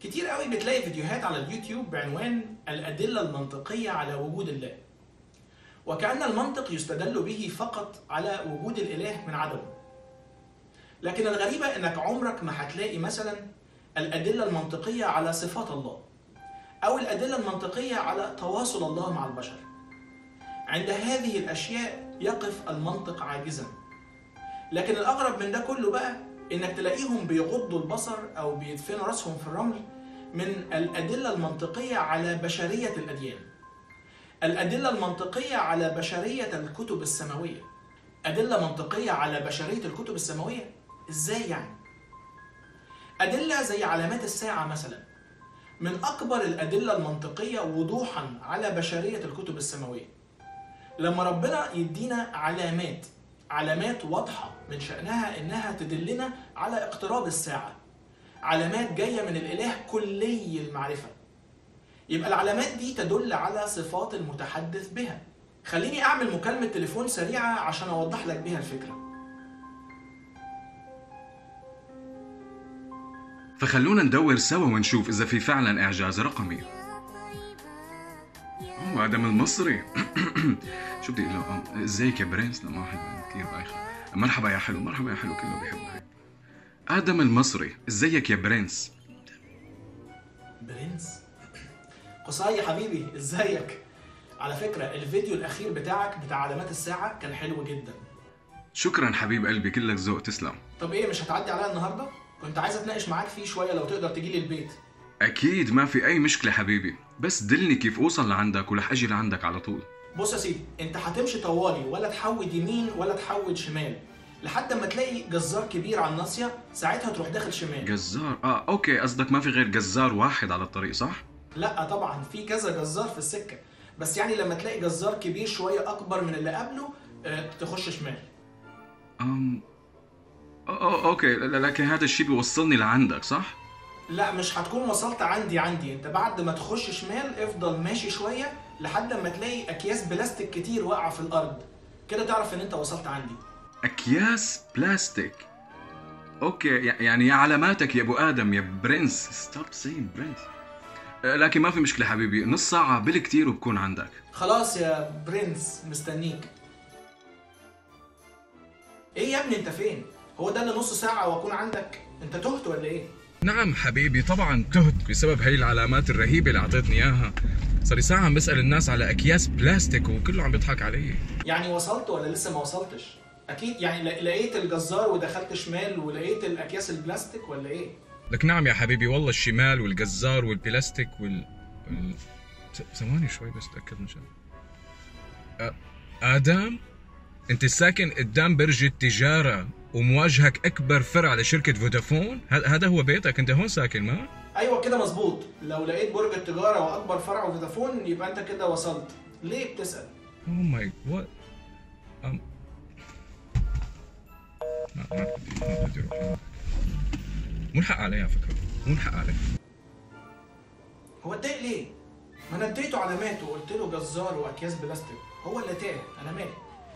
كتير قوي بتلاقي فيديوهات على اليوتيوب بعنوان الأدلة المنطقية على وجود الله وكأن المنطق يستدل به فقط على وجود الإله من عدمه لكن الغريبة إنك عمرك ما هتلاقي مثلا الأدلة المنطقية على صفات الله أو الأدلة المنطقية على تواصل الله مع البشر عند هذه الأشياء يقف المنطق عاجزا لكن الأغرب من ده كله بقى إنك تلاقيهم بيغضوا البصر أو بيدفنوا راسهم في الرمل من الأدلة المنطقية على بشرية الأديان الأدلة المنطقية على بشرية الكتب السماوية أدلة منطقية على بشرية الكتب السماوية إزاي يعني؟ أدلة زي علامات الساعة مثلا من أكبر الأدلة المنطقية وضوحا على بشرية الكتب السماوية لما ربنا يدينا علامات علامات واضحة من شأنها إنها تدلنا على اقتراب الساعة علامات جاية من الإله كلي المعرفة يبقى العلامات دي تدل على صفات المتحدث بها خليني أعمل مكالمة تليفون سريعة عشان أوضح لك بيها الفكرة فخلونا ندور سوا ونشوف إذا في فعلا إعجاز رقمي أوه آدم المصري شو بدي أقول له آه، ازيك يا برنس لما واحد كثير بايخة مرحبا يا حلو مرحبا يا حلو كله بيحب هيك آدم المصري ازيك يا برنس برنس قصي يا حبيبي ازيك على فكرة الفيديو الأخير بتاعك بتاع علامات الساعة كان حلو جدا شكرا حبيب قلبي كلك ذوق تسلم طب ايه مش هتعدي عليا النهارده؟ كنت عايز اتناقش معاك فيه شويه لو تقدر تجيلي البيت. أكيد ما في أي مشكلة حبيبي بس دلني كيف أوصل لعندك ورح أجي لعندك على طول بص يا سيدي انت هتمشي طوالي ولا تحود يمين ولا تحود شمال لحد ما تلاقي جزار كبير على الناصيه ساعتها تروح داخل شمال. جزار آه أوكي قصدك ما في غير جزار واحد على الطريق صح؟ لا طبعا في كذا جزار في السكه بس يعني لما تلاقي جزار كبير شويه اكبر من اللي قبله اه تخش شمال. أم... أو- أو- أوكي ل- لكن هذا الشيء بيوصلني لعندك صح؟ لا مش هتكون وصلت عندي عندي انت بعد ما تخش شمال افضل ماشي شويه لحد ما تلاقي اكياس بلاستيك كتير واقعه في الارض كده تعرف ان انت وصلت عندي. أكياس بلاستيك أوكي يع- يعني يا علاماتك يا أبو آدم يا برنس ستوب سين برنس أه، لكن ما في مشكلة حبيبي نص ساعة بالكتير وبكون عندك خلاص يا برنس مستنيك ايه يا ابني انت فين هو ده اللي نص ساعة واكون عندك انت تهت ولا ايه نعم حبيبي طبعا تهت بسبب هي العلامات الرهيبة اللي أعطيتني إياها صار لي ساعة عم بسأل الناس على أكياس بلاستيك وكله عم بيضحك علي يعني وصلت ولا لسه ما وصلتش اكيد يعني ل- لقيت الجزار ودخلت شمال ولقيت الاكياس البلاستيك ولا ايه لك نعم يا حبيبي والله الشمال والجزار والبلاستيك وال, وال... س- ثواني شوي بس اتاكد من شغله أ- ادم انت ساكن قدام برج التجاره ومواجهك اكبر فرع لشركه فودافون هذا هذا هو بيتك انت هون ساكن ما ايوه كده مظبوط لو لقيت برج التجارة واكبر فرع فودافون يبقى انت كده وصلت ليه بتسأل اوه ماي وات ام ما ما بدي ما بدي اروح مو الحق علي على فكره مو الحق علي هو اتضايق ليه ما انا اديته علامات وقلت له جزار واكياس بلاستيك هو اللي تاه انا مالي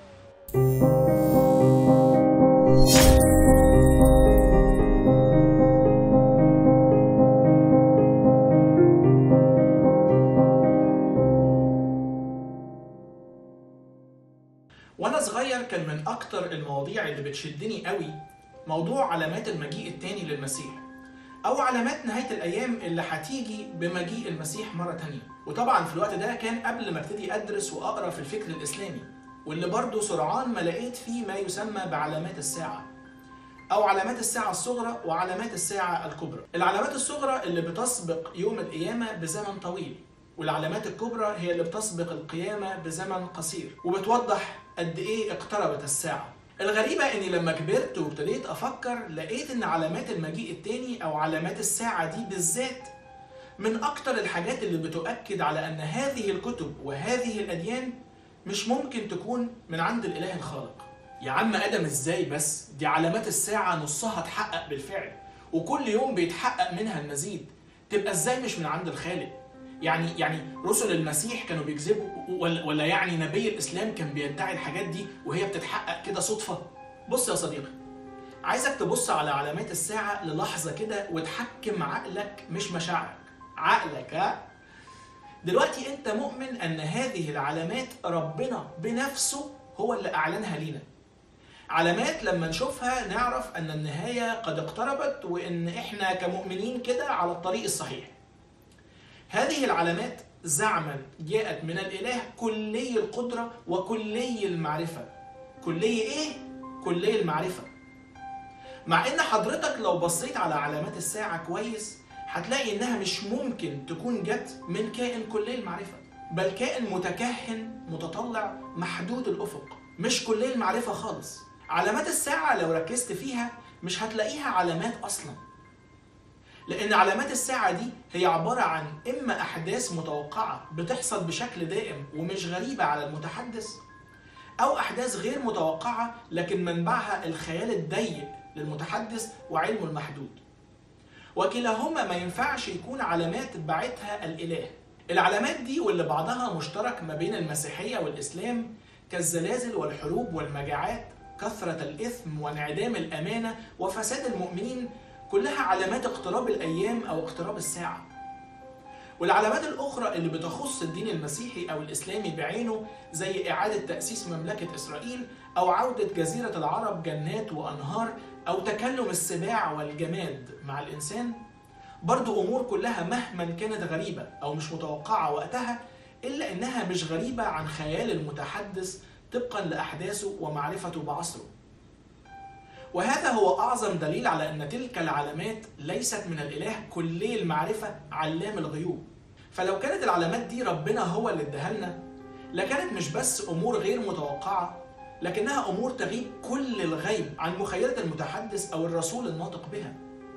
وانا صغير كان من اكتر المواضيع اللي بتشدني قوي موضوع علامات المجيء التاني للمسيح او علامات نهايه الايام اللي هتيجي بمجيء المسيح مره تانية وطبعا في الوقت ده كان قبل ما ابتدي ادرس واقرا في الفكر الاسلامي واللي برضه سرعان ما لقيت فيه ما يسمى بعلامات الساعه او علامات الساعه الصغرى وعلامات الساعه الكبرى العلامات الصغرى اللي بتسبق يوم القيامه بزمن طويل والعلامات الكبرى هي اللي بتسبق القيامه بزمن قصير وبتوضح قد ايه اقتربت الساعه الغريبة إني لما كبرت وابتديت أفكر لقيت إن علامات المجيء التاني أو علامات الساعة دي بالذات من أكتر الحاجات اللي بتؤكد على أن هذه الكتب وهذه الأديان مش ممكن تكون من عند الإله الخالق يا عم آدم إزاي بس دي علامات الساعة نصها اتحقق بالفعل وكل يوم بيتحقق منها المزيد تبقى إزاي مش من عند الخالق يعني يعني رسل المسيح كانوا بيكذبوا ولا, ولا يعني نبي الاسلام كان بيدعي الحاجات دي وهي بتتحقق كده صدفه بص يا صديقي عايزك تبص على علامات الساعة للحظة كده وتحكم عقلك مش مشاعرك عقلك ها دلوقتي انت مؤمن ان هذه العلامات ربنا بنفسه هو اللي اعلنها لينا علامات لما نشوفها نعرف ان النهاية قد اقتربت وان احنا كمؤمنين كده على الطريق الصحيح هذه العلامات زعما جاءت من الاله كلي القدرة وكلي المعرفة كلي ايه؟ كلي المعرفة مع ان حضرتك لو بصيت على علامات الساعة كويس هتلاقي انها مش ممكن تكون جت من كائن كلي المعرفة بل كائن متكهن متطلع محدود الافق مش كلي المعرفة خالص علامات الساعة لو ركزت فيها مش هتلاقيها علامات اصلا لان علامات الساعة دي هي عبارة عن اما احداث متوقعة بتحصل بشكل دائم ومش غريبة على المتحدث او احداث غير متوقعة لكن منبعها الخيال الضيق للمتحدث وعلمه المحدود وكلاهما ما ينفعش يكون علامات بعتها الإله العلامات دي واللي بعضها مشترك ما بين المسيحية والإسلام كالزلازل والحروب والمجاعات كثرة الإثم وانعدام الأمانة وفساد المؤمنين كلها علامات اقتراب الأيام أو اقتراب الساعة والعلامات الأخرى اللي بتخص الدين المسيحي أو الإسلامي بعينه زي إعادة تأسيس مملكة إسرائيل أو عودة جزيرة العرب جنات وأنهار أو تكلم السباع والجماد مع الإنسان برضو أمور كلها مهما كانت غريبة أو مش متوقعة وقتها إلا إنها مش غريبة عن خيال المتحدث طبقا لأحداثه ومعرفته بعصره وهذا هو أعظم دليل على أن تلك العلامات ليست من الإله كلي المعرفة علام الغيوب فلو كانت العلامات دي ربنا هو اللي اداها لنا لكانت مش بس أمور غير متوقعة لكنها أمور تغيب كل الغيب عن مخيلة المتحدث أو الرسول الناطق بها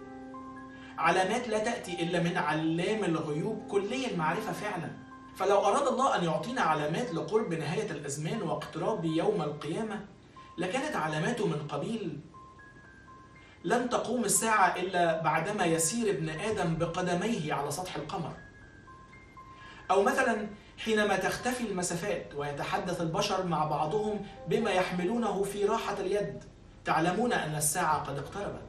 علامات لا تأتي إلا من علام الغيوب كلي المعرفة فعلا فلو أراد الله أن يعطينا علامات لقرب نهاية الأزمان واقتراب يوم القيامة لكانت علاماته من قبيل لن تقوم الساعة إلا بعدما يسير ابن آدم بقدميه على سطح القمر أو مثلا حينما تختفي المسافات ويتحدث البشر مع بعضهم بما يحملونه في راحة اليد تعلمون أن الساعة قد اقتربت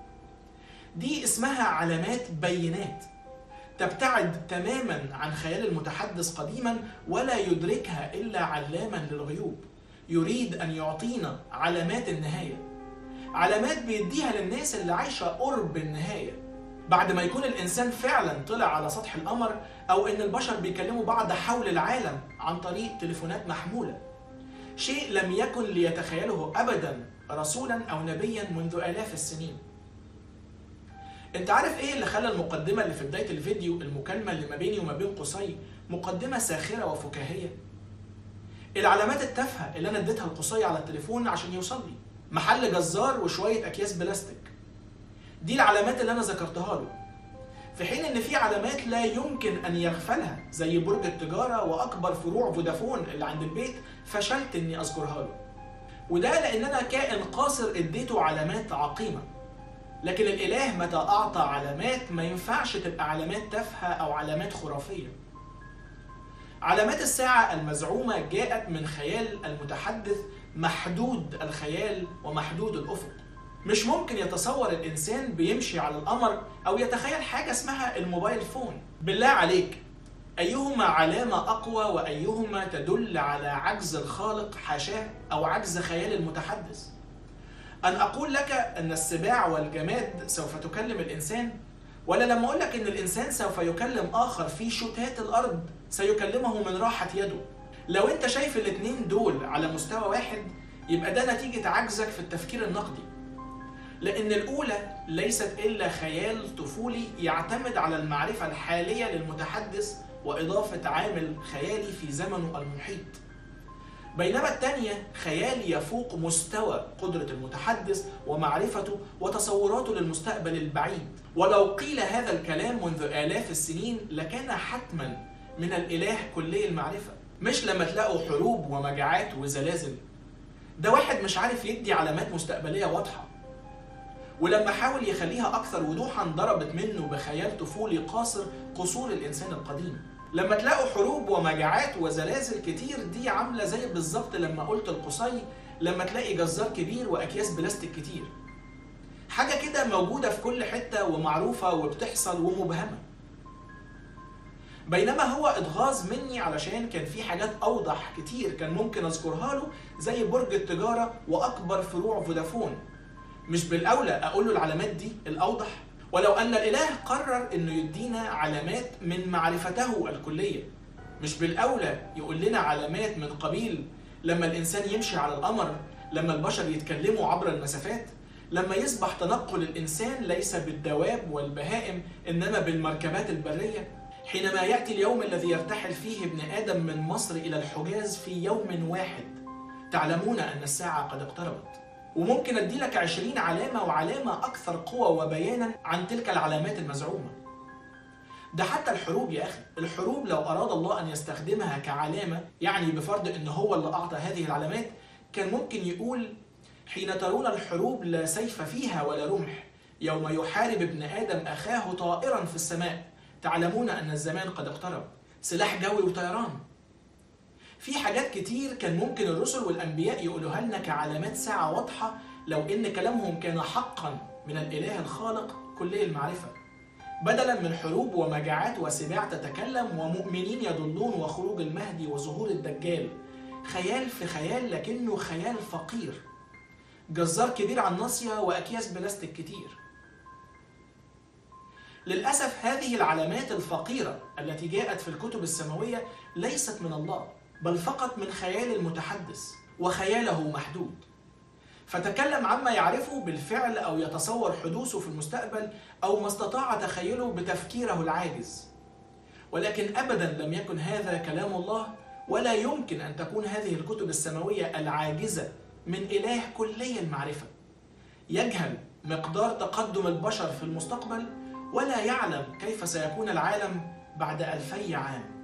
دي اسمها علامات بينات تبتعد تماما عن خيال المتحدث قديما ولا يدركها إلا علاما للغيوب يريد أن يعطينا علامات النهاية علامات بيديها للناس اللي عايشة قرب النهاية بعد ما يكون الإنسان فعلا طلع على سطح القمر أو إن البشر بيكلموا بعض حول العالم عن طريق تليفونات محمولة شيء لم يكن ليتخيله أبدا رسولا أو نبيا منذ آلاف السنين انت عارف ايه اللي خلى المقدمة اللي في بداية الفيديو المكالمة اللي ما بيني وما بين قصي مقدمة ساخرة وفكاهية العلامات التافهة اللي انا اديتها لقصي على التليفون عشان يوصل لي محل جزار وشوية اكياس بلاستيك دي العلامات اللي انا ذكرتها له في حين ان في علامات لا يمكن ان يغفلها زي برج التجارة واكبر فروع فودافون اللي عند البيت فشلت اني اذكرها له وده لان انا كائن قاصر اديته علامات عقيمه لكن الاله متى اعطى علامات ما ينفعش تبقى علامات تافهه او علامات خرافيه علامات الساعه المزعومه جاءت من خيال المتحدث محدود الخيال ومحدود الافق مش ممكن يتصور الانسان بيمشي على القمر او يتخيل حاجه اسمها الموبايل فون بالله عليك ايهما علامه اقوى وايهما تدل على عجز الخالق حاشاه او عجز خيال المتحدث أن أقول لك أن السباع والجماد سوف تكلم الإنسان ولا لما أقول لك أن الإنسان سوف يكلم آخر في شتات الأرض سيكلمه من راحة يده لو أنت شايف الاتنين دول على مستوى واحد يبقى ده نتيجة عجزك في التفكير النقدي لأن الأولى ليست إلا خيال طفولي يعتمد على المعرفة الحالية للمتحدث وإضافة عامل خيالي في زمنه المحيط بينما الثانية خيال يفوق مستوى قدرة المتحدث ومعرفته وتصوراته للمستقبل البعيد ولو قيل هذا الكلام منذ آلاف السنين لكان حتما من الإله كلي المعرفة مش لما تلاقوا حروب ومجاعات وزلازل ده واحد مش عارف يدي علامات مستقبلية واضحة ولما حاول يخليها أكثر وضوحا ضربت منه بخيال طفولي قاصر قصور الإنسان القديم لما تلاقوا حروب ومجاعات وزلازل كتير دي عامله زي بالظبط لما قلت القصي لما تلاقي جزار كبير واكياس بلاستيك كتير حاجة كده موجودة في كل حتة ومعروفة وبتحصل ومبهمة بينما هو اتغاظ مني علشان كان في حاجات اوضح كتير كان ممكن اذكرها له زي برج التجاره واكبر فروع فودافون مش بالاولى اقول له العلامات دي الاوضح ولو ان الاله قرر انه يدينا علامات من معرفته الكليه مش بالاولى يقول لنا علامات من قبيل لما الانسان يمشي على القمر لما البشر يتكلموا عبر المسافات لما يصبح تنقل الانسان ليس بالدواب والبهائم انما بالمركبات البريه حينما ياتي اليوم الذي يرتحل فيه ابن ادم من مصر الى الحجاز في يوم واحد تعلمون ان الساعه قد اقتربت وممكن ادي لك عشرين علامه وعلامه اكثر قوه وبيانا عن تلك العلامات المزعومه ده حتى الحروب يا اخي الحروب لو اراد الله ان يستخدمها كعلامه يعني بفرض ان هو اللي اعطى هذه العلامات كان ممكن يقول حين ترون الحروب لا سيف فيها ولا رمح يوم يحارب ابن ادم اخاه طائرا في السماء تعلمون ان الزمان قد اقترب سلاح جوي وطيران في حاجات كتير كان ممكن الرسل والانبياء يقولوها لنا كعلامات ساعه واضحه لو ان كلامهم كان حقا من الاله الخالق كلي المعرفه بدلا من حروب ومجاعات وسباع تتكلم ومؤمنين يضلون وخروج المهدي وظهور الدجال خيال في خيال لكنه خيال فقير جزار كبير عن ناصية وأكياس بلاستيك كتير للأسف هذه العلامات الفقيرة التي جاءت في الكتب السماوية ليست من الله بل فقط من خيال المتحدث وخياله محدود فتكلم عما يعرفه بالفعل أو يتصور حدوثه في المستقبل أو ما استطاع تخيله بتفكيره العاجز ولكن أبدا لم يكن هذا كلام الله ولا يمكن أن تكون هذه الكتب السماوية العاجزة من إله كلي المعرفة يجهل مقدار تقدم البشر في المستقبل ولا يعلم كيف سيكون العالم بعد ألفي عام